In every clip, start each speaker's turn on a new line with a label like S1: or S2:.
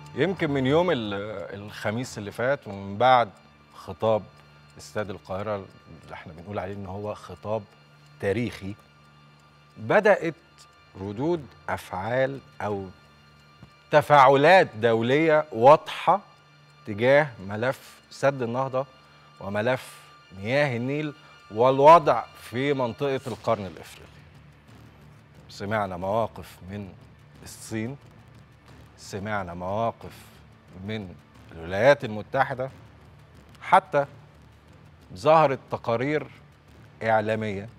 S1: يمكن من يوم ال- الخميس اللي فات ومن بعد خطاب استاد القاهرة اللي احنا بنقول عليه ان هو خطاب تاريخي بدأت ردود أفعال أو تفاعلات دولية واضحة تجاه ملف سد النهضة وملف مياه النيل والوضع في منطقة القرن الإفريقي سمعنا مواقف من الصين سمعنا مواقف من الولايات المتحدة حتى ظهرت تقارير إعلامية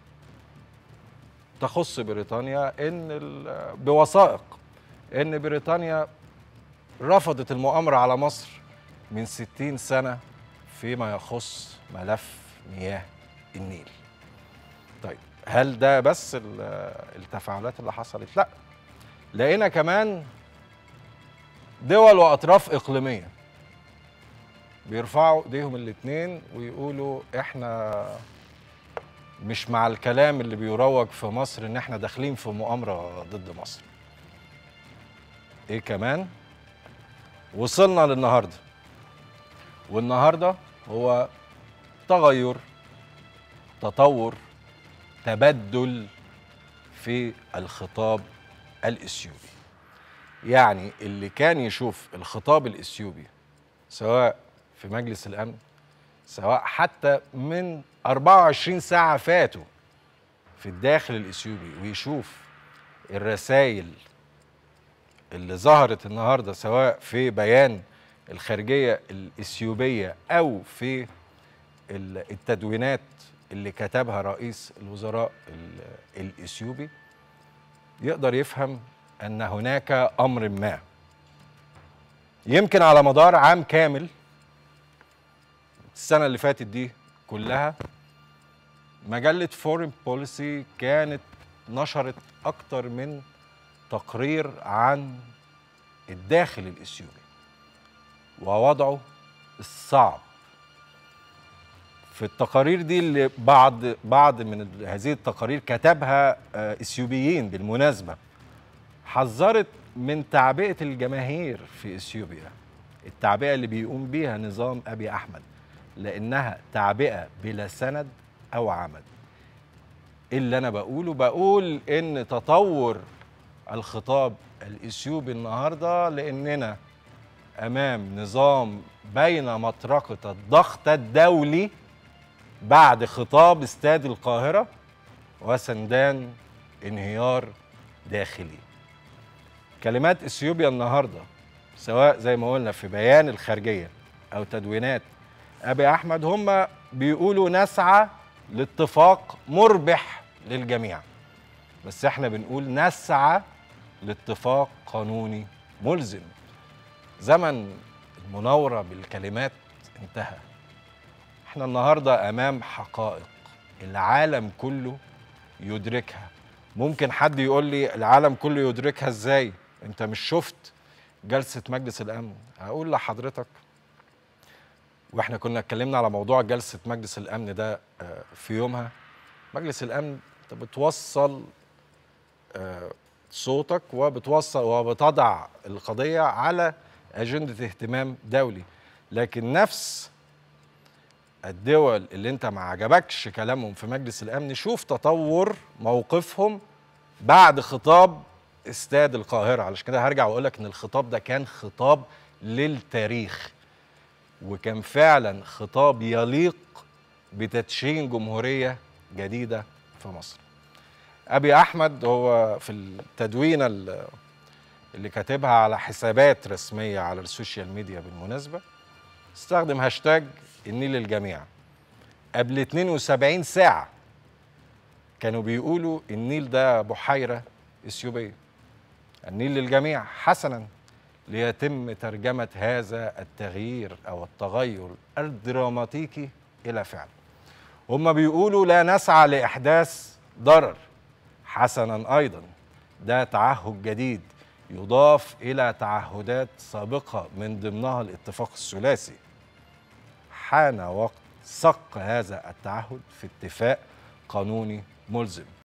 S1: تخص بريطانيا إن ال- بوثائق إن بريطانيا رفضت المؤامرة على مصر من 60 سنة فيما يخص ملف مياه النيل طيب هل ده بس ال- التفاعلات اللي حصلت؟ لا لقينا كمان دول واطراف اقليميه بيرفعوا ايديهم الاتنين ويقولوا احنا مش مع الكلام اللي بيروج في مصر ان احنا داخلين في مؤامره ضد مصر ايه كمان وصلنا للنهارده والنهارده هو تغير تطور تبدل في الخطاب الاثيوبي يعني اللي كان يشوف الخطاب الاثيوبي سواء في مجلس الامن سواء حتى من 24 ساعه فاتوا في الداخل الاثيوبي ويشوف الرسائل اللي ظهرت النهارده سواء في بيان الخارجيه الاثيوبيه او في ال- التدوينات اللي كتبها رئيس الوزراء ال- الاثيوبي يقدر يفهم ان هناك امر ما يمكن على مدار عام كامل السنه اللي فاتت دي كلها مجله فورين بوليسي كانت نشرت اكتر من تقرير عن الداخل الاثيوبي ووضعه الصعب في التقارير دي اللي بعض بعض من ال- هذه التقارير كتبها آه، اثيوبيين بالمناسبه حذرت من تعبئه الجماهير في اثيوبيا التعبئه اللي بيقوم بيها نظام ابي احمد لانها تعبئه بلا سند او عمد اللي انا بقوله بقول ان تطور الخطاب الاثيوبي النهارده لاننا امام نظام بين مطرقه الضغط الدولي بعد خطاب استاد القاهره وسندان انهيار داخلي كلمات اثيوبيا النهارده سواء زي ما قلنا في بيان الخارجيه او تدوينات ابي احمد هم بيقولوا نسعى لاتفاق مربح للجميع بس احنا بنقول نسعى لاتفاق قانوني ملزم زمن المناوره بالكلمات انتهى احنا النهارده امام حقائق العالم كله يدركها ممكن حد يقول لي العالم كله يدركها ازاي انت مش شفت جلسه مجلس الامن هقول لحضرتك واحنا كنا اتكلمنا على موضوع جلسه مجلس الامن ده آه، في يومها مجلس الامن انت بتوصل آه، صوتك وبتوصل وبتضع القضيه على اجنده اهتمام دولي لكن نفس الدول اللي انت ما عجبكش كلامهم في مجلس الامن شوف تطور موقفهم بعد خطاب استاد القاهره علشان كده هرجع واقول لك ان الخطاب ده كان خطاب للتاريخ وكان فعلا خطاب يليق بتدشين جمهوريه جديده في مصر ابي احمد هو في التدوينه ال- اللي كاتبها على حسابات رسميه على السوشيال ميديا بالمناسبه استخدم هاشتاج النيل للجميع قبل 72 ساعة كانوا بيقولوا النيل ده بحيرة إثيوبية النيل للجميع حسنا ليتم ترجمة هذا التغيير أو التغير الدراماتيكي إلى فعل هم بيقولوا لا نسعى لإحداث ضرر حسنا أيضا ده تعهد جديد يضاف إلى تعهدات سابقة من ضمنها الاتفاق الثلاثي حان وقت صق هذا التعهد في اتفاق قانوني ملزم